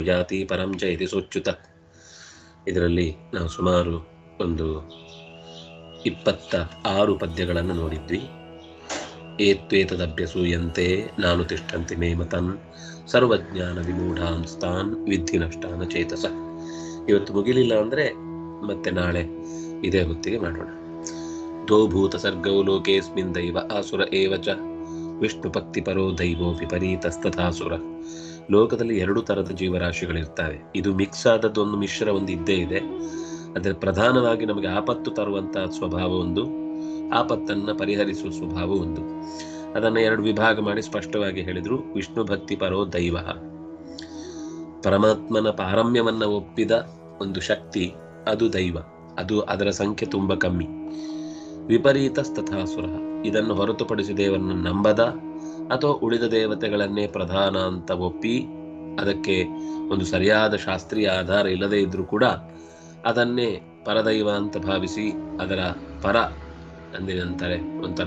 ಜಾತಿ ಪರಂ ಚ ಇತಿ ಸೋಚ್ಯುತ ಇದರಲ್ಲಿ ನಾವು ಸುಮಾರು ಒಂದು ಇಪ್ಪತ್ತ ಆರು ಪದ್ಯಗಳನ್ನು ನೋಡಿದ್ವಿ ಏತ್ವೇತದಭ್ಯಸೂಯಂತೆ ನಾನು ತಿಷ್ಟಂತಿ ಮೇ ಮತನ್ ಸರ್ವಜ್ಞಾನ ವಿಮೂಢಾಂಸ್ತಾನ್ ವಿಧಿ ನಷ್ಟಾನ ಚೇತಸ ಇವತ್ತು ಮುಗಿಲಿಲ್ಲ ಅಂದ್ರೆ ಮತ್ತೆ ನಾಳೆ ಇದೇ ಹೊತ್ತಿಗೆ ಮಾಡೋಣ ದ್ವೌಭೂತ ಸರ್ಗೌ ಲೋಕೇಸ್ಮಿನ್ ದೈವ ಆಸುರ ಏವ ಚ ವಿಷ್ಣು ಭಕ್ತಿ ಪರೋ ದೈವೋ ವಿಪರೀತಸ್ತಥಾಸುರ ಲೋಕದಲ್ಲಿ ಎರಡು ತರದ ಜೀವರಾಶಿಗಳಿರ್ತವೆ ಇದು ಮಿಕ್ಸ್ ಆದದ್ದೊಂದು ಮಿಶ್ರ ಒಂದು ಇದ್ದೇ ಇದೆ ಅದರ ಪ್ರಧಾನವಾಗಿ ನಮಗೆ ಆಪತ್ತು ತರುವಂತಹ ಸ್ವಭಾವ ಒಂದು ಆಪತ್ತನ್ನ ಪರಿಹರಿಸುವ ಸ್ವಭಾವ ಒಂದು ಅದನ್ನ ಎರಡು ವಿಭಾಗ ಮಾಡಿ ಸ್ಪಷ್ಟವಾಗಿ ಹೇಳಿದ್ರು ವಿಷ್ಣು ಭಕ್ತಿ ಪರೋ ದೈವ ಪರಮಾತ್ಮನ ಪಾರಮ್ಯವನ್ನ ಒಪ್ಪಿದ ಒಂದು ಶಕ್ತಿ ಅದು ದೈವ ಅದು ಅದರ ಸಂಖ್ಯೆ ತುಂಬಾ ಕಮ್ಮಿ ವಿಪರೀತ ತಥಾಸುರ ಇದನ್ನು ಹೊರತುಪಡಿಸಿ ದೇವರನ್ನು ನಂಬದ ಅಥವಾ ಉಳಿದ ದೇವತೆಗಳನ್ನೇ ಪ್ರಧಾನ ಅಂತ ಒಪ್ಪಿ ಅದಕ್ಕೆ ಒಂದು ಸರಿಯಾದ ಶಾಸ್ತ್ರೀಯ ಆಧಾರ ಇಲ್ಲದೆ ಇದ್ರೂ ಕೂಡ ಅದನ್ನೇ ಪರದೈವ ಅಂತ ಭಾವಿಸಿ ಅದರ ಪರ ಅಂದಿನಂತಾರೆ ಒಂಥರ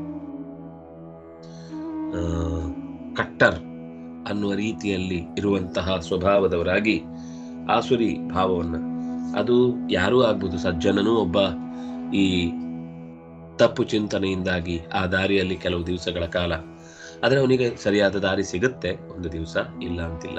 ಆ, ಕಟ್ಟರ್ ಅನ್ನುವ ರೀತಿಯಲ್ಲಿ ಇರುವಂತಹ ಸ್ವಭಾವದವರಾಗಿ ಆಸುರಿ ಭಾವವನ್ನ ಅದು ಯಾರೂ ಆಗ್ಬೋದು ಸಜ್ಜನನೂ ಒಬ್ಬ ಈ ತಪ್ಪು ಚಿಂತನೆಯಿಂದಾಗಿ ಆ ದಾರಿಯಲ್ಲಿ ಕೆಲವು ದಿವಸಗಳ ಕಾಲ ಆದರೆ ಅವನಿಗೆ ಸರಿಯಾದ ದಾರಿ ಸಿಗುತ್ತೆ ಒಂದು ದಿವಸ ಇಲ್ಲ ಅಂತಿಲ್ಲ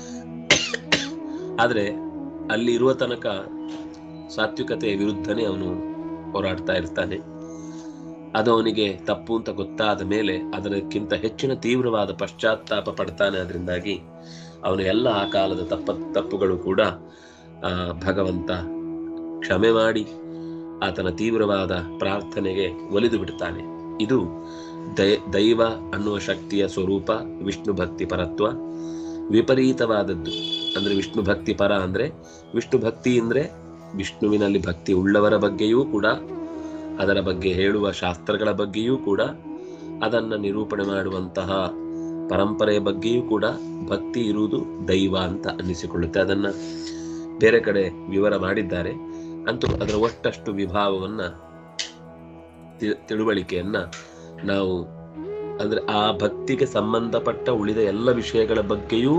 ಆದರೆ ಅಲ್ಲಿ ಇರುವ ತನಕ ಸಾತ್ವಿಕತೆಯ ವಿರುದ್ಧನೇ ಅವನು ಹೋರಾಡ್ತಾ ಇರ್ತಾನೆ ಅದು ಅವನಿಗೆ ತಪ್ಪು ಅಂತ ಗೊತ್ತಾದ ಮೇಲೆ ಅದಕ್ಕಿಂತ ಹೆಚ್ಚಿನ ತೀವ್ರವಾದ ಪಶ್ಚಾತ್ತಾಪ ಪಡ್ತಾನೆ ಅದರಿಂದಾಗಿ ಅವನ ಎಲ್ಲ ಆ ಕಾಲದ ತಪ್ಪ ತಪ್ಪುಗಳು ಕೂಡ ಆ, ಭಗವಂತ ಕ್ಷಮೆ ಮಾಡಿ ಆತನ ತೀವ್ರವಾದ ಪ್ರಾರ್ಥನೆಗೆ ಒಲಿದು ಬಿಡ್ತಾನೆ ಇದು ದೈ- ದೈವ ಅನ್ನುವ ಶಕ್ತಿಯ ಸ್ವರೂಪ ವಿಷ್ಣು ಭಕ್ತಿ ಪರತ್ವ ವಿಪರೀತವಾದದ್ದು ಅಂದ್ರೆ ವಿಷ್ಣು ಭಕ್ತಿ ಪರ ಅಂದ್ರೆ ವಿಷ್ಣು ಭಕ್ತಿ ಅಂದ್ರೆ ವಿಷ್ಣುವಿನಲ್ಲಿ ಭಕ್ತಿ ಉಳ್ಳವರ ಬಗ್ಗೆಯೂ ಕೂಡ ಅದರ ಬಗ್ಗೆ ಹೇಳುವ ಶಾಸ್ತ್ರಗಳ ಬಗ್ಗೆಯೂ ಕೂಡ ಅದನ್ನ ನಿರೂಪಣೆ ಮಾಡುವಂತಹ ಪರಂಪರೆಯ ಬಗ್ಗೆಯೂ ಕೂಡ ಭಕ್ತಿ ಇರುವುದು ದೈವ ಅಂತ ಅನ್ನಿಸಿಕೊಳ್ಳುತ್ತೆ ಅದನ್ನ ಬೇರೆ ಕಡೆ ವಿವರ ಮಾಡಿದ್ದಾರೆ ಅಂತೂ ಅದರ ಒಟ್ಟಷ್ಟು ವಿಭಾವವನ್ನ ತಿ- ತಿಳುವಳಿಕೆಯನ್ನ ನಾವು ಅಂದ್ರೆ ಆ ಭಕ್ತಿಗೆ ಸಂಬಂಧಪಟ್ಟ ಉಳಿದ ಎಲ್ಲ ವಿಷಯಗಳ ಬಗ್ಗೆಯೂ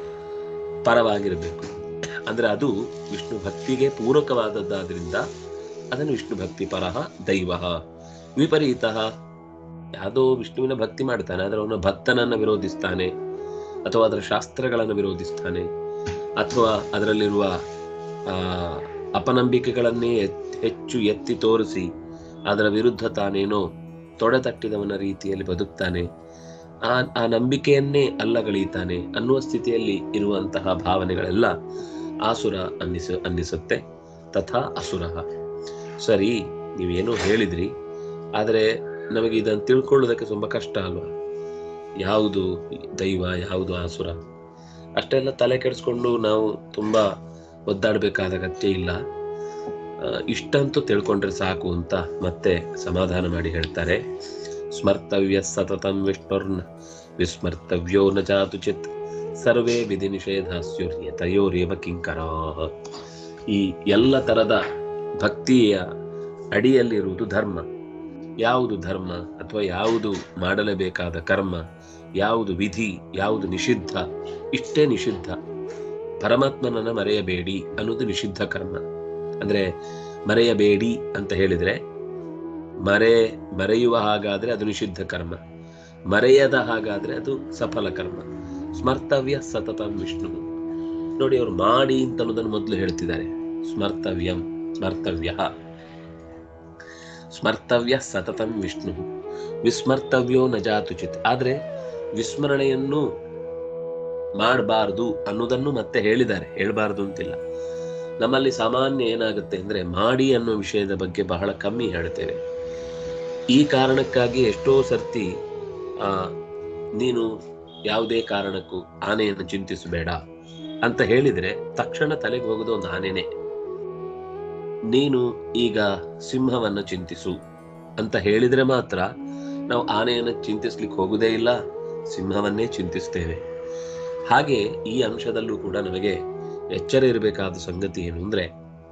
ಪರವಾಗಿರಬೇಕು ಅಂದ್ರೆ ಅದು ವಿಷ್ಣು ಭಕ್ತಿಗೆ ಪೂರಕವಾದದ್ದಾದ್ರಿಂದ ಅದನ್ನು ವಿಷ್ಣು ಭಕ್ತಿ ಪರಹ ದೈವ ವಿಪರೀತ ಯಾವುದೋ ವಿಷ್ಣುವಿನ ಭಕ್ತಿ ಮಾಡ್ತಾನೆ ಆದರೆ ಅವನ ಭಕ್ತನನ್ನ ವಿರೋಧಿಸ್ತಾನೆ ಅಥವಾ ಅದರ ಶಾಸ್ತ್ರಗಳನ್ನು ವಿರೋಧಿಸ್ತಾನೆ ಅಥವಾ ಅದರಲ್ಲಿರುವ ಆ, ಅಪನಂಬಿಕೆಗಳನ್ನೇ ಎತ್- ಹೆಚ್ಚು ಎತ್ತಿ ತೋರಿಸಿ ಅದರ ವಿರುದ್ಧ ತಾನೇನೋ ತೊಡೆತಟ್ಟಿದವನ ರೀತಿಯಲ್ಲಿ ಬದುಕ್ತಾನೆ ಆ ಆ ನಂಬಿಕೆಯನ್ನೇ ಅಲ್ಲಗಳೆಯುತ್ತಾನೆ ಅನ್ನುವ ಸ್ಥಿತಿಯಲ್ಲಿ ಇರುವಂತಹ ಭಾವನೆಗಳೆಲ್ಲ ಆಸುರ ಅನ್ನಿಸ ಅನ್ನಿಸುತ್ತೆ ತಥಾ ಅಸುರ ಸರಿ ನೀವೇನೋ ಹೇಳಿದ್ರಿ ಆದರೆ ನಮಗೆ ಇದನ್ನು ತಿಳ್ಕೊಳ್ಳೋದಕ್ಕೆ ತುಂಬಾ ಕಷ್ಟ ಅಲ್ವಾ ಯಾವುದು ದೈವ ಯಾವುದು ಆಸುರ ಅಷ್ಟೆಲ್ಲ ತಲೆ ಕೆಡಿಸ್ಕೊಂಡು ನಾವು ತುಂಬಾ ಒದ್ದಾಡಬೇಕಾದ ಅಗತ್ಯ ಇಲ್ಲ ಆ, ಇಷ್ಟಂತೂ ತಿಳ್ಕೊಂಡ್ರೆ ಸಾಕು ಅಂತ ಮತ್ತೆ ಸಮಾಧಾನ ಮಾಡಿ ಹೇಳ್ತಾರೆ ಸ್ಮರ್ತವ್ಯ ಸತತಂ ವಿಷ್ಣುರ್ನ ವಿಸ್ಮರ್ತವ್ಯೋ ನ ಜಾತು ಚಿತ್ ಸರ್ವೇ ವಿಧಿ ನಿಷೇಧಾಸ್ಯುರ್ಯತಯೋರೇವ ಕಿಂಕರಾ ಈ ಎಲ್ಲ ತರದ ಭಕ್ತಿಯ ಅಡಿಯಲ್ಲಿರುವುದು ಧರ್ಮ ಯಾವುದು ಧರ್ಮ ಅಥವಾ ಯಾವುದು ಮಾಡಲೇಬೇಕಾದ ಕರ್ಮ ಯಾವುದು ವಿಧಿ ಯಾವುದು ನಿಷಿದ್ಧ ಇಷ್ಟೇ ನಿಷಿದ್ಧ ಪರಮಾತ್ಮನನ್ನ ಮರೆಯಬೇಡಿ ಅನ್ನೋದು ನಿಷಿದ್ಧ ಕರ್ಮ ಅಂದ್ರೆ ಮರೆಯಬೇಡಿ ಅಂತ ಹೇಳಿದ್ರೆ ಮರೆ ಮರೆಯುವ ಹಾಗಾದ್ರೆ ಅದು ನಿಷಿದ್ಧ ಕರ್ಮ ಮರೆಯದ ಹಾಗಾದ್ರೆ ಅದು ಸಫಲ ಕರ್ಮ ಸ್ಮರ್ತವ್ಯ ಸತತಂ ವಿಷ್ಣು ನೋಡಿ ಅವರು ಮಾಡಿ ಅಂತ ಅನ್ನೋದನ್ನು ಮೊದಲು ಹೇಳ್ತಿದ್ದಾರೆ ಸ್ಮರ್ತವ್ಯಂ ಸ್ಮರ್ತವ್ಯ ಸ್ಮರ್ತವ್ಯ ಸತತಂ ವಿಷ್ಣು ವಿಸ್ಮರ್ತವ್ಯೋ ನ ಜಾತು ಚಿತ್ ಆದ್ರೆ ವಿಸ್ಮರಣೆಯನ್ನು ಮಾಡಬಾರದು ಅನ್ನೋದನ್ನು ಮತ್ತೆ ಹೇಳಿದ್ದಾರೆ ಹೇಳಬಾರದು ಅಂತಿಲ್ಲ ನಮ್ಮಲ್ಲಿ ಸಾಮಾನ್ಯ ಏನಾಗುತ್ತೆ ಅಂದ್ರೆ ಮಾಡಿ ಅನ್ನೋ ವಿಷಯದ ಬಗ್ಗೆ ಬಹಳ ಕಮ್ಮಿ ಹೇಳ್ತೇವೆ ಈ ಕಾರಣಕ್ಕಾಗಿ ಎಷ್ಟೋ ಸರ್ತಿ ಆ ನೀನು ಯಾವುದೇ ಕಾರಣಕ್ಕೂ ಆನೆಯನ್ನು ಚಿಂತಿಸಬೇಡ ಅಂತ ಹೇಳಿದ್ರೆ ತಕ್ಷಣ ತಲೆಗೆ ಹೋಗೋದು ಒಂದು ಆನೆನೆ ನೀನು ಈಗ ಸಿಂಹವನ್ನ ಚಿಂತಿಸು ಅಂತ ಹೇಳಿದ್ರೆ ಮಾತ್ರ ನಾವು ಆನೆಯನ್ನು ಚಿಂತಿಸ್ಲಿಕ್ಕೆ ಹೋಗುದೇ ಇಲ್ಲ ಸಿಂಹವನ್ನೇ ಚಿಂತಿಸ್ತೇವೆ ಹಾಗೆ ಈ ಅಂಶದಲ್ಲೂ ಕೂಡ ನಮಗೆ ಎಚ್ಚರ ಇರಬೇಕಾದ ಸಂಗತಿ ಏನು ಅಂದ್ರೆ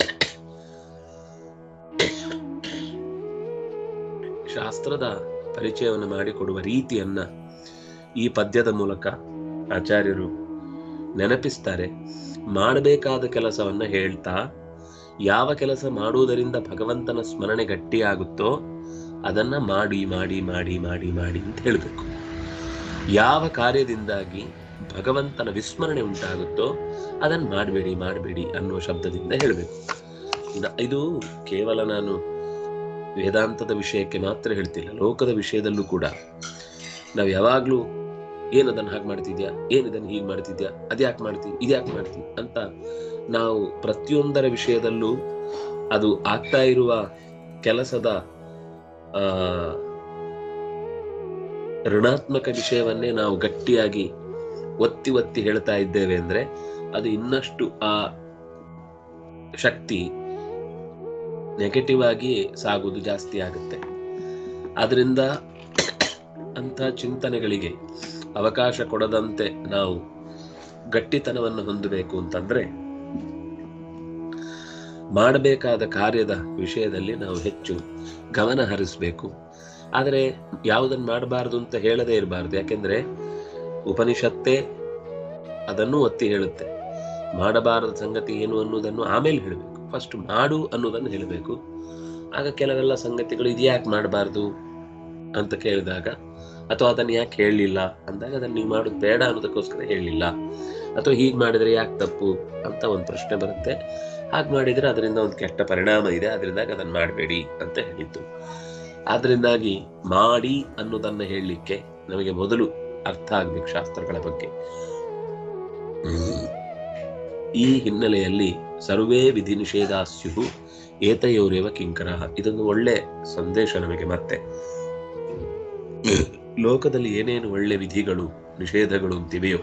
ಶಾಸ್ತ್ರದ ಪರಿಚಯವನ್ನು ಮಾಡಿಕೊಡುವ ರೀತಿಯನ್ನ ಈ ಪದ್ಯದ ಮೂಲಕ ಆಚಾರ್ಯರು ನೆನಪಿಸ್ತಾರೆ ಮಾಡಬೇಕಾದ ಕೆಲಸವನ್ನ ಹೇಳ್ತಾ ಯಾವ ಕೆಲಸ ಮಾಡುವುದರಿಂದ ಭಗವಂತನ ಸ್ಮರಣೆ ಗಟ್ಟಿಯಾಗುತ್ತೋ ಅದನ್ನ ಮಾಡಿ ಮಾಡಿ ಮಾಡಿ ಮಾಡಿ ಮಾಡಿ ಅಂತ ಹೇಳಬೇಕು ಯಾವ ಕಾರ್ಯದಿಂದಾಗಿ ಭಗವಂತನ ವಿಸ್ಮರಣೆ ಉಂಟಾಗುತ್ತೋ ಅದನ್ನು ಮಾಡಬೇಡಿ ಮಾಡಬೇಡಿ ಅನ್ನುವ ಶಬ್ದದಿಂದ ಹೇಳಬೇಕು ಇದು ಕೇವಲ ನಾನು ವೇದಾಂತದ ವಿಷಯಕ್ಕೆ ಮಾತ್ರ ಹೇಳ್ತಿಲ್ಲ ಲೋಕದ ವಿಷಯದಲ್ಲೂ ಕೂಡ ನಾವು ಯಾವಾಗ್ಲೂ ಏನದನ್ನು ಹಾಗೆ ಮಾಡ್ತಿದ್ಯಾ ಏನಿದನ್ನು ಹೀಗೆ ಮಾಡ್ತಿದ್ಯಾ ಅದ್ಯಾಕೆ ಮಾಡ್ತಿ ಇದ್ಯಾಕೆ ಮಾಡ್ತಿ ಅಂತ ನಾವು ಪ್ರತಿಯೊಂದರ ವಿಷಯದಲ್ಲೂ ಅದು ಆಗ್ತಾ ಇರುವ ಕೆಲಸದ ಆ ಋಣಾತ್ಮಕ ವಿಷಯವನ್ನೇ ನಾವು ಗಟ್ಟಿಯಾಗಿ ಒತ್ತಿ ಒತ್ತಿ ಹೇಳ್ತಾ ಇದ್ದೇವೆ ಅಂದ್ರೆ ಅದು ಇನ್ನಷ್ಟು ಆ ಶಕ್ತಿ ನೆಗೆಟಿವ್ ಆಗಿ ಸಾಗುವುದು ಜಾಸ್ತಿ ಆಗುತ್ತೆ ಆದ್ರಿಂದ ಅಂತ ಚಿಂತನೆಗಳಿಗೆ ಅವಕಾಶ ಕೊಡದಂತೆ ನಾವು ಗಟ್ಟಿತನವನ್ನು ಹೊಂದಬೇಕು ಅಂತಂದ್ರೆ ಮಾಡಬೇಕಾದ ಕಾರ್ಯದ ವಿಷಯದಲ್ಲಿ ನಾವು ಹೆಚ್ಚು ಗಮನ ಹರಿಸಬೇಕು ಆದರೆ ಯಾವುದನ್ನು ಮಾಡಬಾರದು ಅಂತ ಹೇಳದೇ ಇರಬಾರ್ದು ಯಾಕೆಂದ್ರೆ ಉಪನಿಷತ್ತೇ ಅದನ್ನು ಒತ್ತಿ ಹೇಳುತ್ತೆ ಮಾಡಬಾರದ ಸಂಗತಿ ಏನು ಅನ್ನೋದನ್ನು ಆಮೇಲೆ ಹೇಳಬೇಕು ಫಸ್ಟ್ ಮಾಡು ಅನ್ನೋದನ್ನು ಹೇಳಬೇಕು ಆಗ ಕೆಲವೆಲ್ಲ ಸಂಗತಿಗಳು ಇದು ಯಾಕೆ ಮಾಡಬಾರ್ದು ಅಂತ ಕೇಳಿದಾಗ ಅಥವಾ ಅದನ್ನು ಯಾಕೆ ಹೇಳಲಿಲ್ಲ ಅಂದಾಗ ಅದನ್ನು ನೀವು ಮಾಡೋದು ಬೇಡ ಅನ್ನೋದಕ್ಕೋಸ್ಕರ ಹೇಳಲಿಲ್ಲ ಅಥವಾ ಹೀಗೆ ಮಾಡಿದ್ರೆ ಯಾಕೆ ತಪ್ಪು ಅಂತ ಒಂದು ಪ್ರಶ್ನೆ ಬರುತ್ತೆ ಹಾಗೆ ಮಾಡಿದ್ರೆ ಅದರಿಂದ ಒಂದು ಕೆಟ್ಟ ಪರಿಣಾಮ ಇದೆ ಅದರಿಂದಾಗಿ ಅದನ್ನು ಮಾಡಬೇಡಿ ಅಂತ ಹೇಳಿದ್ದು ಆದ್ರಿಂದಾಗಿ ಮಾಡಿ ಅನ್ನೋದನ್ನ ಹೇಳಲಿಕ್ಕೆ ನಮಗೆ ಮೊದಲು ಅರ್ಥ ಆಗ್ಬೇಕು ಶಾಸ್ತ್ರಗಳ ಬಗ್ಗೆ ಈ ಹಿನ್ನೆಲೆಯಲ್ಲಿ ಸರ್ವೇ ವಿಧಿ ನಿಷೇಧಾಸ್ಯು ಏತಯೋರೇವ ಕಿಂಕರ ಇದೊಂದು ಒಳ್ಳೆ ಸಂದೇಶ ನಮಗೆ ಮತ್ತೆ ಲೋಕದಲ್ಲಿ ಏನೇನು ಒಳ್ಳೆ ವಿಧಿಗಳು ನಿಷೇಧಗಳು ಅಂತಿವೆಯೋ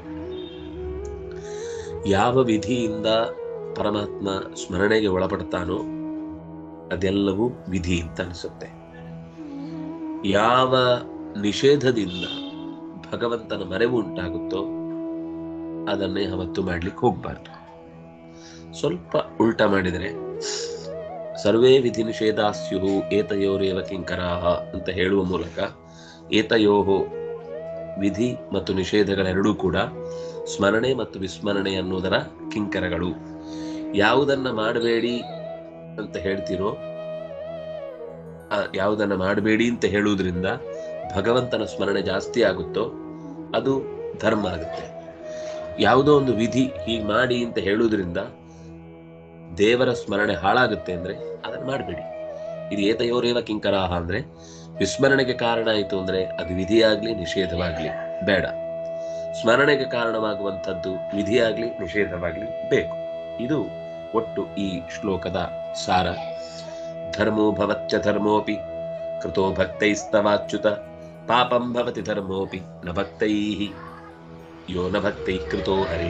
ಯಾವ ವಿಧಿಯಿಂದ ಪರಮಾತ್ಮ ಸ್ಮರಣೆಗೆ ಒಳಪಡ್ತಾನೋ ಅದೆಲ್ಲವೂ ವಿಧಿ ಅಂತ ಅನಿಸುತ್ತೆ ಯಾವ ನಿಷೇಧದಿಂದ ಭಗವಂತನ ಮರೆವು ಉಂಟಾಗುತ್ತೋ ಅದನ್ನೇ ಯಾವತ್ತು ಮಾಡ್ಲಿಕ್ಕೆ ಹೋಗ್ಬಾರ್ದು ಸ್ವಲ್ಪ ಉಲ್ಟಾ ಮಾಡಿದರೆ ಸರ್ವೇ ವಿಧಿ ನಿಷೇಧಾಸ್ಯು ಏತಯೋರೇವ ಕಿಂಕರಾಹ ಅಂತ ಹೇಳುವ ಮೂಲಕ ಏತಯೋಹೋ ವಿಧಿ ಮತ್ತು ನಿಷೇಧಗಳೆರಡೂ ಕೂಡ ಸ್ಮರಣೆ ಮತ್ತು ವಿಸ್ಮರಣೆ ಅನ್ನುವುದರ ಕಿಂಕರಗಳು ಯಾವುದನ್ನ ಮಾಡಬೇಡಿ ಅಂತ ಹೇಳ್ತಿರೋ ಆ, ಯಾವುದನ್ನ ಮಾಡಬೇಡಿ ಅಂತ ಹೇಳುವುದರಿಂದ ಭಗವಂತನ ಸ್ಮರಣೆ ಜಾಸ್ತಿ ಆಗುತ್ತೋ ಅದು ಧರ್ಮ ಆಗುತ್ತೆ ಯಾವುದೋ ಒಂದು ವಿಧಿ ಹೀಗೆ ಮಾಡಿ ಅಂತ ಹೇಳುವುದರಿಂದ ದೇವರ ಸ್ಮರಣೆ ಹಾಳಾಗುತ್ತೆ ಅಂದ್ರೆ ಅದನ್ನ ಮಾಡಬೇಡಿ ಇದು ಏತಯೋರೇವ ಕಿಂಕರಾಹ ಅಂದ್ರೆ ವಿಸ್ಮರಣೆಗೆ ಕಾರಣ ಆಯಿತು ಅಂದ್ರೆ ಅದು ವಿಧಿಯಾಗ್ಲಿ ನಿಷೇಧವಾಗ್ಲಿ ಬೇಡ ಸ್ಮರಣೆಗೆ ಕಾರಣವಾಗುವಂಥದ್ದು ವಿಧಿಯಾಗ್ಲಿ ನಿಷೇಧವಾಗ್ಲಿ ಬೇಕು ಇದು ಒಟ್ಟು ಈ ಶ್ಲೋಕದ ಸಾರ ಧರ್ಮೋ ಭವತ್ಯ ಧರ್ಮೋಪಿ ಕೃತೋ ಭಕ್ತೈಸ್ತವಾಚ್ಯುತ ಪಾಪಂ ಭವತಿ ಧರ್ಮೋಪಿ ನ ಭಕ್ತೈ ಯೋ ನ ಭಕ್ತೈ ಕೃತೋ ಹರೇ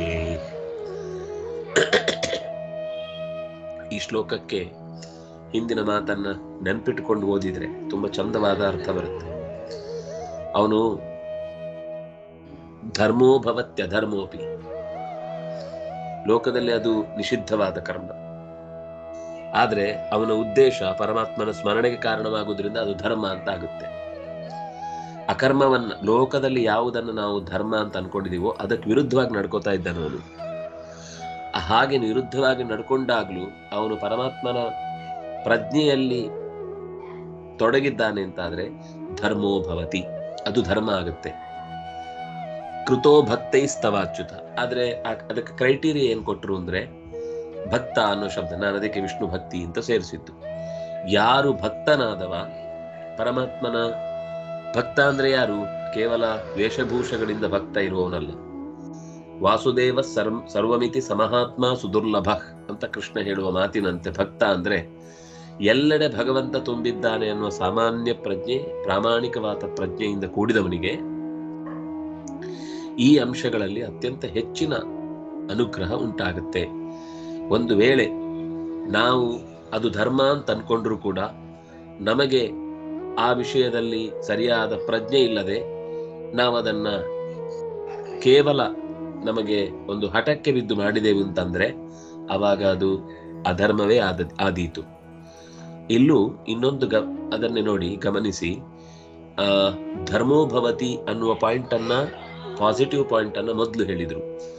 ಈ ಶ್ಲೋಕಕ್ಕೆ ಹಿಂದಿನ ಮಾತನ್ನ ನೆನ್ಪಿಟ್ಟುಕೊಂಡು ಓದಿದ್ರೆ ತುಂಬಾ ಚಂದವಾದ ಅರ್ಥ ಬರುತ್ತೆ ಅವನು ಧರ್ಮೋ ಭವತ್ಯ ಧರ್ಮೋಪಿ ಲೋಕದಲ್ಲಿ ಅದು ನಿಷಿದ್ಧವಾದ ಕರ್ಮ ಆದ್ರೆ ಅವನ ಉದ್ದೇಶ ಪರಮಾತ್ಮನ ಸ್ಮರಣೆಗೆ ಕಾರಣವಾಗುವುದರಿಂದ ಅದು ಧರ್ಮ ಅಂತ ಆಗುತ್ತೆ ಅಕರ್ಮವನ್ನ ಲೋಕದಲ್ಲಿ ಯಾವುದನ್ನು ನಾವು ಧರ್ಮ ಅಂತ ಅನ್ಕೊಂಡಿದೀವೋ ಅದಕ್ಕೆ ವಿರುದ್ಧವಾಗಿ ನಡ್ಕೋತಾ ಇದ್ದಾನೆ ಅವನು ಹಾಗೆ ವಿರುದ್ಧವಾಗಿ ನಡ್ಕೊಂಡಾಗ್ಲೂ ಅವನು ಪರಮಾತ್ಮನ ಪ್ರಜ್ಞೆಯಲ್ಲಿ ತೊಡಗಿದ್ದಾನೆ ಅಂತಾದ್ರೆ ಧರ್ಮೋ ಭವತಿ ಅದು ಧರ್ಮ ಆಗುತ್ತೆ ಕೃತೋ ಭಕ್ತೈ ಸ್ತವಾಚ್ಯುತ ಆದ್ರೆ ಆ- ಅದಕ್ಕೆ ಕ್ರೈಟೀರಿಯಾ ಏನ್ ಕೊಟ್ರು ಅಂದ್ರೆ ಭಕ್ತ ಅನ್ನೋ ಶಬ್ದ ನಾನು ಅದಕ್ಕೆ ವಿಷ್ಣು ಭಕ್ತಿ ಅಂತ ಸೇರಿಸಿದ್ದು ಯಾರು ಭಕ್ತನಾದವ ಪರಮಾತ್ಮನ ಭಕ್ತ ಅಂದ್ರೆ ಯಾರು ಕೇವಲ ವೇಷಭೂಷಗಳಿಂದ ಭಕ್ತ ಇರುವವನಲ್ಲ ವಾಸುದೇವ ಸರ್ವ ಸರ್ವಮಿತಿ ಸಮಹಾತ್ಮ ಸುದುರ್ಲಭ ಅಂತ ಕೃಷ್ಣ ಹೇಳುವ ಮಾತಿನಂತೆ ಭಕ್ತ ಅಂದ್ರೆ ಎಲ್ಲೆಡೆ ಭಗವಂತ ತುಂಬಿದ್ದಾನೆ ಅನ್ನುವ ಸಾಮಾನ್ಯ ಪ್ರಜ್ಞೆ ಪ್ರಾಮಾಣಿಕವಾದ ಪ್ರಜ್ಞೆಯಿಂದ ಕೂಡಿದವನಿಗೆ ಈ ಅಂಶಗಳಲ್ಲಿ ಅತ್ಯಂತ ಹೆಚ್ಚಿನ ಅನುಗ್ರಹ ಉಂಟಾಗುತ್ತೆ ಒಂದು ವೇಳೆ ನಾವು ಅದು ಧರ್ಮ ಅಂತ ಅನ್ಕೊಂಡ್ರೂ ಕೂಡ ನಮಗೆ ಆ ವಿಷಯದಲ್ಲಿ ಸರಿಯಾದ ಪ್ರಜ್ಞೆ ಇಲ್ಲದೆ ನಾವು ಅದನ್ನ ಕೇವಲ ನಮಗೆ ಒಂದು ಹಠಕ್ಕೆ ಬಿದ್ದು ಮಾಡಿದೆವು ಅಂತಂದ್ರೆ ಅವಾಗ ಅದು ಅಧರ್ಮವೇ ಆದ ಆದೀತು ಇಲ್ಲೂ ಇನ್ನೊಂದು ಗ ಅದನ್ನೇ ನೋಡಿ ಗಮನಿಸಿ ಆ ಧರ್ಮೋಭವತಿ ಅನ್ನುವ ಪಾಯಿಂಟ್ ಅನ್ನ ಪಾಸಿಟಿವ್ ಪಾಯಿಂಟ್ ಅನ್ನ ಮೊದಲು ಹೇಳಿದ್ರು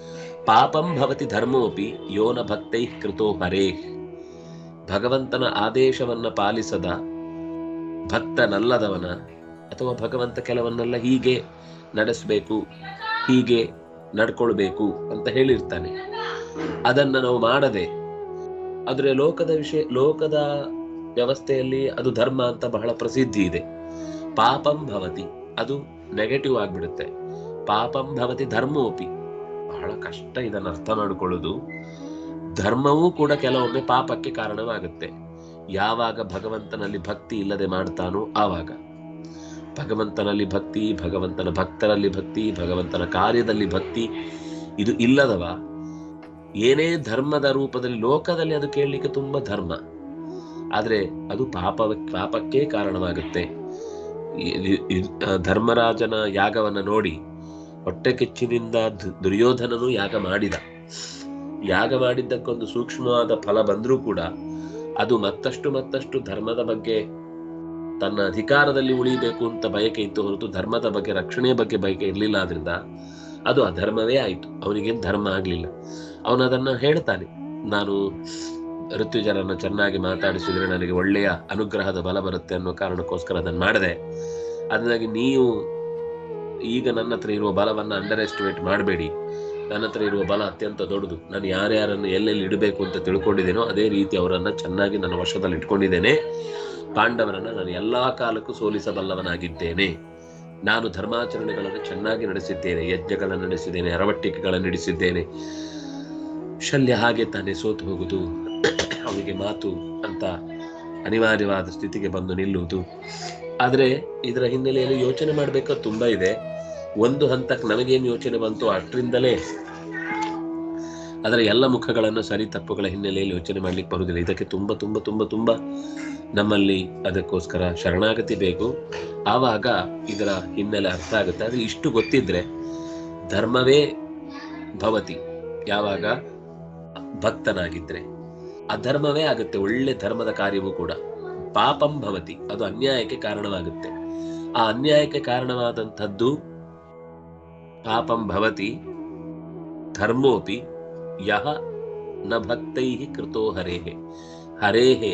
ಪಾಪಂ ಭವತಿ ಧರ್ಮೋಪಿ ಯೋನ ಭಕ್ತೈ ಕೃತೋ ಹರೇ ಭಗವಂತನ ಆದೇಶವನ್ನ ಪಾಲಿಸದ ಭಕ್ತನಲ್ಲದವನ ಅಥವಾ ಭಗವಂತ ಕೆಲವನ್ನೆಲ್ಲ ಹೀಗೆ ನಡೆಸಬೇಕು ಹೀಗೆ ನಡ್ಕೊಳ್ಬೇಕು ಅಂತ ಹೇಳಿರ್ತಾನೆ ಅದನ್ನ ನಾವು ಮಾಡದೆ ಆದ್ರೆ ಲೋಕದ ವಿಷಯ ಲೋಕದ ವ್ಯವಸ್ಥೆಯಲ್ಲಿ ಅದು ಧರ್ಮ ಅಂತ ಬಹಳ ಪ್ರಸಿದ್ಧಿ ಇದೆ ಪಾಪಂ ಭವತಿ ಅದು ನೆಗೆಟಿವ್ ಆಗ್ಬಿಡುತ್ತೆ ಪಾಪಂ ಭವತಿ ಧರ್ಮೋಪಿ ಬಹಳ ಕಷ್ಟ ಇದನ್ನ ಅರ್ಥ ಮಾಡಿಕೊಳ್ಳೋದು ಧರ್ಮವೂ ಕೂಡ ಕೆಲವೊಮ್ಮೆ ಪಾಪಕ್ಕೆ ಕಾರಣವಾಗುತ್ತೆ ಯಾವಾಗ ಭಗವಂತನಲ್ಲಿ ಭಕ್ತಿ ಇಲ್ಲದೆ ಮಾಡ್ತಾನೋ ಆವಾಗ ಭಗವಂತನಲ್ಲಿ ಭಕ್ತಿ ಭಗವಂತನ ಭಕ್ತರಲ್ಲಿ ಭಕ್ತಿ ಭಗವಂತನ ಕಾರ್ಯದಲ್ಲಿ ಭಕ್ತಿ ಇದು ಇಲ್ಲದವ ಏನೇ ಧರ್ಮದ ರೂಪದಲ್ಲಿ ಲೋಕದಲ್ಲಿ ಅದು ಕೇಳಲಿಕ್ಕೆ ತುಂಬಾ ಧರ್ಮ ಆದ್ರೆ ಅದು ಪಾಪ ಪಾಪಕ್ಕೆ ಕಾರಣವಾಗುತ್ತೆ ಈ- ಈ- ಈ- ಆ ಧರ್ಮರಾಜನ ಯಾಗವನ್ನ ನೋಡಿ ಹೊಟ್ಟೆ ಕೆಚ್ಚಿನಿಂದ ದು- ದುರ್ಯೋಧನನು ಯಾಗ ಮಾಡಿದ ಯಾಗ ಮಾಡಿದ್ದಕ್ಕೊಂದು ಸೂಕ್ಷ್ಮವಾದ ಫಲ ಬಂದ್ರೂ ಕೂಡ ಅದು ಮತ್ತಷ್ಟು ಮತ್ತಷ್ಟು ಧರ್ಮದ ಬಗ್ಗೆ ತನ್ನ ಅಧಿಕಾರದಲ್ಲಿ ಉಳಿಬೇಕು ಅಂತ ಬಯಕೆ ಇತ್ತು ಹೊರತು ಧರ್ಮದ ಬಗ್ಗೆ ರಕ್ಷಣೆಯ ಬಗ್ಗೆ ಬಯಕೆ ಇರಲಿಲ್ಲ ಆದ್ರಿಂದ ಅದು ಅಧರ್ಮವೇ ಆಯಿತು ಅವನಿಗೇನು ಧರ್ಮ ಆಗ್ಲಿಲ್ಲ ಅವನು ಅದನ್ನ ಹೇಳ್ತಾನೆ ನಾನು ಋತುಜರನ್ನ ಚೆನ್ನಾಗಿ ಮಾತಾಡಿಸಿದ್ರೆ ನನಗೆ ಒಳ್ಳೆಯ ಅನುಗ್ರಹದ ಬಲ ಬರುತ್ತೆ ಅನ್ನೋ ಕಾರಣಕ್ಕೋಸ್ಕರ ಅದನ್ನು ಮಾಡಿದೆ ಅದನ್ನಾಗಿ ನೀವು ಈಗ ನನ್ನ ಹತ್ರ ಇರುವ ಬಲವನ್ನ ಅಂಡರ್ ಎಸ್ಟಿಮೇಟ್ ಮಾಡಬೇಡಿ ನನ್ನ ಹತ್ರ ಇರುವ ಬಲ ಅತ್ಯಂತ ದೊಡ್ಡದು ನಾನು ಯಾರ್ಯಾರನ್ನು ಎಲ್ಲೆಲ್ಲಿ ಇಡಬೇಕು ಅಂತ ತಿಳ್ಕೊಂಡಿದ್ದೇನೋ ಅದೇ ರೀತಿ ಅವರನ್ನ ಚೆನ್ನಾಗಿ ನನ್ನ ವಶದಲ್ಲಿ ಇಟ್ಕೊಂಡಿದ್ದೇನೆ ಪಾಂಡವರನ್ನ ನಾನು ಎಲ್ಲಾ ಕಾಲಕ್ಕೂ ಸೋಲಿಸಬಲ್ಲವನಾಗಿದ್ದೇನೆ ನಾನು ಧರ್ಮಾಚರಣೆಗಳನ್ನು ಚೆನ್ನಾಗಿ ನಡೆಸಿದ್ದೇನೆ ಯಜ್ಞಗಳನ್ನು ನಡೆಸಿದ್ದೇನೆ ಅರವಟ್ಟಿಕೆಗಳನ್ನು ನಡೆಸಿದ್ದೇನೆ ಶಲ್ಯ ಹಾಗೆ ತಾನೇ ಸೋತು ಹೋಗುದು ಅವನಿಗೆ ಮಾತು ಅಂತ ಅನಿವಾರ್ಯವಾದ ಸ್ಥಿತಿಗೆ ಬಂದು ನಿಲ್ಲುವುದು ಆದ್ರೆ ಇದರ ಹಿನ್ನೆಲೆಯಲ್ಲಿ ಯೋಚನೆ ಮಾಡ್ಬೇಕಾದ್ ತುಂಬಾ ಇದೆ ಒಂದು ಹಂತಕ್ಕೆ ನಮಗೇನು ಯೋಚನೆ ಬಂತು ಅಷ್ಟರಿಂದಲೇ ಅದರ ಎಲ್ಲ ಮುಖಗಳನ್ನು ಸರಿ ತಪ್ಪುಗಳ ಹಿನ್ನೆಲೆಯಲ್ಲಿ ಯೋಚನೆ ಮಾಡ್ಲಿಕ್ಕೆ ಬರುವುದಿಲ್ಲ ಇದಕ್ಕೆ ತುಂಬಾ ತುಂಬಾ ತುಂಬಾ ತುಂಬಾ ನಮ್ಮಲ್ಲಿ ಅದಕ್ಕೋಸ್ಕರ ಶರಣಾಗತಿ ಬೇಕು ಆವಾಗ ಇದರ ಹಿನ್ನೆಲೆ ಅರ್ಥ ಆಗುತ್ತೆ ಆದ್ರೆ ಇಷ್ಟು ಗೊತ್ತಿದ್ರೆ ಧರ್ಮವೇ ಭವತಿ ಯಾವಾಗ ಭಕ್ತನಾಗಿದ್ರೆ ಅಧರ್ಮವೇ ಆಗುತ್ತೆ ಒಳ್ಳೆ ಧರ್ಮದ ಕಾರ್ಯವೂ ಕೂಡ ಪಾಪಂ ಭವತಿ ಅದು ಅನ್ಯಾಯಕ್ಕೆ ಕಾರಣವಾಗುತ್ತೆ ಆ ಅನ್ಯಾಯಕ್ಕೆ ಕಾರಣವಾದಂಥದ್ದು ಪಾಪಂ ಭವತಿ ಧರ್ಮೋಪಿ ಯಹ ನ ಭಕ್ತೈ ಕೃತೋ ಹರೇಹೆ ಹರೇಹೆ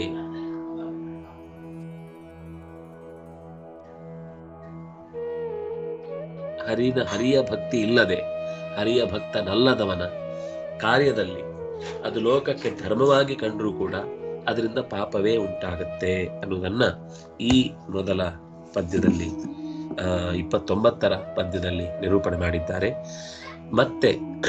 ಹರಿನ ಹರಿಯ ಭಕ್ತಿ ಇಲ್ಲದೆ ಹರಿಯ ಭಕ್ತನಲ್ಲದವನ ಕಾರ್ಯದಲ್ಲಿ ಅದು ಲೋಕಕ್ಕೆ ಧರ್ಮವಾಗಿ ಕಂಡರೂ ಕೂಡ ಅದರಿಂದ ಪಾಪವೇ ಉಂಟಾಗುತ್ತೆ ಅನ್ನೋದನ್ನ ಈ ಮೊದಲ ಪದ್ಯದಲ್ಲಿ ಆ ಇಪ್ಪತ್ತೊಂಬತ್ತರ ಪದ್ಯದಲ್ಲಿ ನಿರೂಪಣೆ ಮಾಡಿದ್ದಾರೆ ಮತ್ತೆ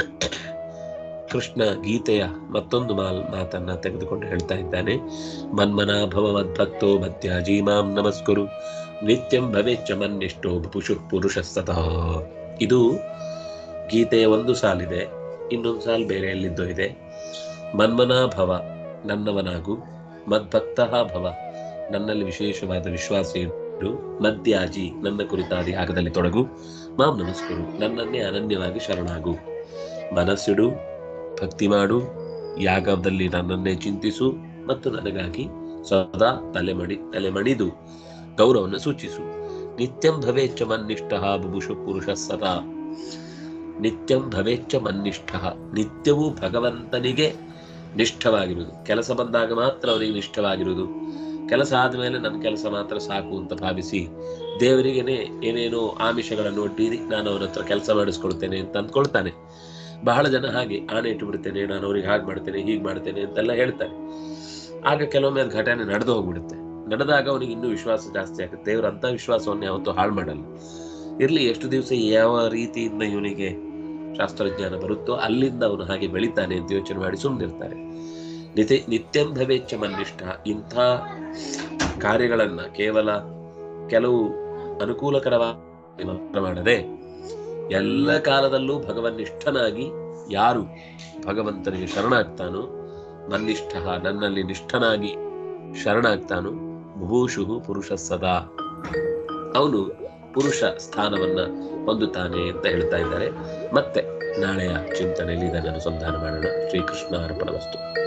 ಕೃಷ್ಣ ಗೀತೆಯ ಮತ್ತೊಂದು ಮಾಲ್ ಮಾತನ್ನ ತೆಗೆದುಕೊಂಡು ಹೇಳ್ತಾ ಇದ್ದಾನೆ ಮನ್ಮನಾ ಭವ ಮದ್ಭಕ್ತೋ ಮಧ್ಯಾಜಿ ಮಾಂ ನಮಸ್ಕುರು ನಿತ್ಯಂ ಭವೇಚ್ಚ ಮನ್ನಿಷ್ಟೋ ಪುಷು ಪುರುಷ ಸತಃ ಇದು ಗೀತೆಯ ಒಂದು ಸಾಲಿದೆ ಇನ್ನೊಂದು ಸಾಲು ಬೇರೆಯಲ್ಲಿದ್ದೋ ಇದೆ ಮನ್ಮನಾ ಭವ ನನ್ನವನಾಗು ಮದ್ಭಕ್ತ ಭವ ನನ್ನಲ್ಲಿ ವಿಶೇಷವಾದ ವಿಶ್ವಾಸ ಇಟ್ಟು ಮದ್ಯಾಜಿ ನನ್ನ ಕುರಿತಾದ ಯಾಗದಲ್ಲಿ ತೊಡಗು ಮಾಂ ನಮಸ್ಕರು ನನ್ನನ್ನೇ ಅನನ್ಯವಾಗಿ ಶರಣಾಗು ಮನಸ್ಸಿಡು ಭಕ್ತಿ ಮಾಡು ಯಾಗದಲ್ಲಿ ನನ್ನನ್ನೇ ಚಿಂತಿಸು ಮತ್ತು ನನಗಾಗಿ ಸದಾ ತಲೆಮಡಿ ತಲೆಮಣಿದು ಗೌರವವನ್ನು ಸೂಚಿಸು ನಿತ್ಯಂ ಭವೇಚ್ಚ ಮನ್ನಿಷ್ಠ ಬುಭುಷು ಪುರುಷ ಸದಾ ನಿತ್ಯಂ ಭವೇಚ್ಚ ಮನ್ನಿಷ್ಠ ನಿತ್ಯವೂ ಭಗವಂತನಿಗೆ ನಿಷ್ಠವಾಗಿರುವುದು ಕೆಲಸ ಬಂದಾಗ ಮಾತ್ರ ಅವನಿಗೆ ನಿಷ್ಠವಾಗಿರುವುದು ಕೆಲಸ ಆದ್ಮೇಲೆ ನನ್ನ ಕೆಲಸ ಮಾತ್ರ ಸಾಕು ಅಂತ ಭಾವಿಸಿ ದೇವರಿಗೇನೆ ಏನೇನೋ ಆಮಿಷಗಳನ್ನು ಒಡ್ಡಿ ನಾನು ಅವನ ಹತ್ರ ಕೆಲಸ ಮಾಡಿಸ್ಕೊಳ್ತೇನೆ ಅಂತ ಅಂದ್ಕೊಳ್ತಾನೆ ಬಹಳ ಜನ ಹಾಗೆ ಆಣೆ ಇಟ್ಟು ಬಿಡ್ತೇನೆ ನಾನು ಅವ್ರಿಗೆ ಹಾಗೆ ಮಾಡ್ತೇನೆ ಹೀಗೆ ಮಾಡ್ತೇನೆ ಅಂತೆಲ್ಲ ಹೇಳ್ತಾನೆ ಆಗ ಕೆಲವೊಮ್ಮೆ ಅದು ಘಟನೆ ನಡೆದು ಹೋಗ್ಬಿಡುತ್ತೆ ನಡೆದಾಗ ಅವನಿಗೆ ಇನ್ನೂ ವಿಶ್ವಾಸ ಜಾಸ್ತಿ ಆಗುತ್ತೆ ದೇವ್ರ ಅಂತ ವಿಶ್ವಾಸವನ್ನು ಯಾವತ್ತೂ ಹಾಳು ಮಾಡಲ್ಲ ಇರ್ಲಿ ಎಷ್ಟು ದಿವಸ ಯಾವ ರೀತಿಯಿಂದ ಇವನಿಗೆ ಶಾಸ್ತ್ರಜ್ಞಾನ ಬರುತ್ತೋ ಅಲ್ಲಿಂದ ಅವನು ಹಾಗೆ ಬೆಳಿತಾನೆ ಅಂತ ಯೋಚನೆ ಮಾಡಿ ಸುಮ್ಮನಿರ್ತಾರೆ ನಿತ್ಯ ನಿತ್ಯಂ ಭವೇಚ್ಛ ಮನ್ನಿಷ್ಠ ಇಂಥ ಕಾರ್ಯಗಳನ್ನ ಕೇವಲ ಕೆಲವು ಅನುಕೂಲಕರವಾಗಿ ಮಾತ್ರ ಮಾಡದೆ ಎಲ್ಲ ಕಾಲದಲ್ಲೂ ಭಗವನ್ನಿಷ್ಠನಾಗಿ ಯಾರು ಭಗವಂತನಿಗೆ ಶರಣಾಗ್ತಾನೋ ಮನ್ನಿಷ್ಠ ನನ್ನಲ್ಲಿ ನಿಷ್ಠನಾಗಿ ಶರಣಾಗ್ತಾನೋ ಭೂಷು ಪುರುಷ ಸದಾ ಅವನು ಪುರುಷ ಸ್ಥಾನವನ್ನ ಹೊಂದುತ್ತಾನೆ ಅಂತ ಹೇಳ್ತಾ ಇದ್ದಾರೆ ಮತ್ತೆ ನಾಳೆಯ ಚಿಂತನೆಯಲ್ಲಿ ಇದನ್ನು ಅನುಸಂಧಾನ ಮಾಡೋಣ ಶ್ರೀಕೃಷ್ಣ ಅರ್ಪಣ ವಸ್ತು